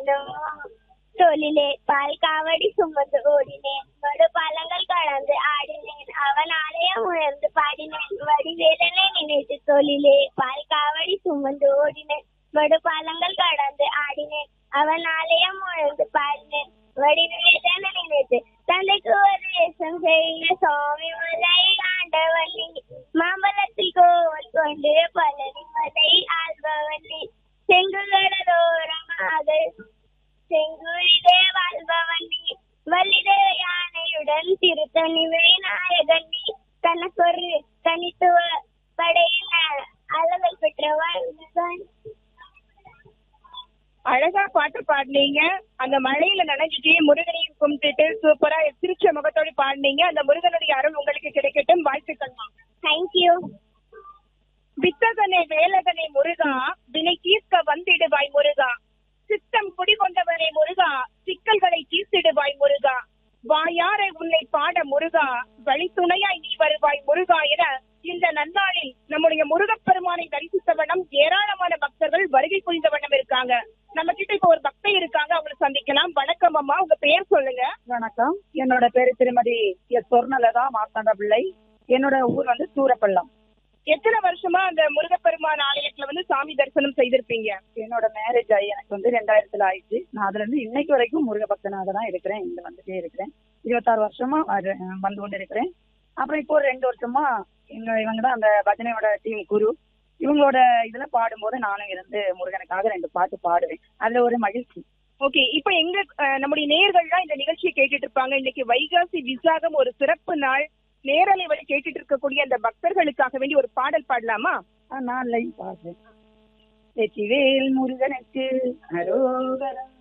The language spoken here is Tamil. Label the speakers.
Speaker 1: என்னும் தொழிலே பால் காவடி சுமந்து ஓடினேன் வடு பழங்கள் கலந்து ஆடினேன் அவன் ஆலயம் உயர்ந்து பாடினேன் வடிவேலனை நினைத்து தொழிலே பால் காவடி சுமந்து ஓடினேன் வடு பழங்கள் கடந்து ஆடினேன் அவன் ஆலயம் உயர்ந்து பாடினேன் வடிவேலனை நினைத்து தந்தைக்கு ஒரு வேஷம் செய்ய சுவாமி மலை ஆண்டவன் நீ மாம்பழத்தில் கோவல் கொண்டு பழனி மலை ஆள்பவன் நீ செங்குகடலோரமாக செங்குழிலே வாழ்பவன் நீ வள்ளிதே யானையுடன் திருத்தணிவே நாயகன் நீ தனக்கொரு தனித்துவ படையின அளவில் பெற்றவன்
Speaker 2: அழகா பாட்டு பாடினீங்க அந்த மழையில நனைஞ்சிட்டே முருகனையும் கும்பிட்டுட்டு சூப்பரா சிரிச்ச முகத்தோடு பாடினீங்க அந்த முருகனுடைய அருள் உங்களுக்கு கிடைக்கட்டும் வாழ்த்துக்கள்மா
Speaker 1: தேங்க்யூ
Speaker 2: வித்தகனே வேலகனே முருகா வினை தீர்க்க வந்திடுவாய் முருகா சித்தம் குடிகொண்டவரே முருகா சிக்கல்களை தீர்த்திடுவாய் முருகா வாயார உன்னை பாட முருகா வழித்துணையாய் நீ வருவாய் முருகா என இந்த நன்னாளில் நம்முடைய முருகப்பெருமானை தரிசித்த வண்ணம் ஏராளமான பக்தர்கள் வருகை புரிந்த வண்ணம் இருக்காங்க நம்ம கிட்ட இப்ப ஒரு பக்தை இருக்காங்க அவங்களை சந்திக்கலாம் வணக்கம் அம்மா உங்க பெயர் சொல்லுங்க
Speaker 3: வணக்கம் என்னோட பேரு திருமதி எஸ் சொர்ணலதா மார்த்தாண்ட பிள்ளை என்னோட ஊர் வந்து சூரப்பள்ளம்
Speaker 2: எத்தனை வருஷமா அந்த முருகப்பெருமான் ஆலயத்துல வந்து சாமி தரிசனம் செய்திருப்பீங்க
Speaker 3: என்னோட மேரேஜ் ஆகி எனக்கு வந்து ரெண்டாயிரத்துல ஆயிடுச்சு நான் அதுல இருந்து இன்னைக்கு வரைக்கும் முருக பக்தனாக தான் இருக்கிறேன் இங்க வந்துட்டே இருக்கிறேன் இருபத்தாறு வருஷமா வரு- வந்து கொண்டு இருக்கிறேன் அப்புறம் இப்போ ஒரு ரெண்டு வருஷமா எங்க இவங்க தான் அந்த பஜனையோட டீம் குரு இவங்களோட இதுல பாடும்போது நானும் இருந்து முருகனுக்காக ரெண்டு பாட்டு பாடுவேன் அதுல ஒரு மகிழ்ச்சி
Speaker 2: ஓகே இப்போ எங்க அஹ், நம்முடைய நேயர்கள்லாம் இந்த நிகழ்ச்சியை கேட்டுட்டு இருப்பாங்க இன்னைக்கு வைகாசி விசாகம் ஒரு சிறப்பு நாள் நேரலை வழி கேட்டுட்டு இருக்கக்கூடிய அந்த பக்தர்களுக்காக வேண்டி ஒரு பாடல் பாடலாமா
Speaker 3: ஆ, நான் லைன் பாடுறேன் வெற்றிவேல் முருகனுக்கு அரோகரம்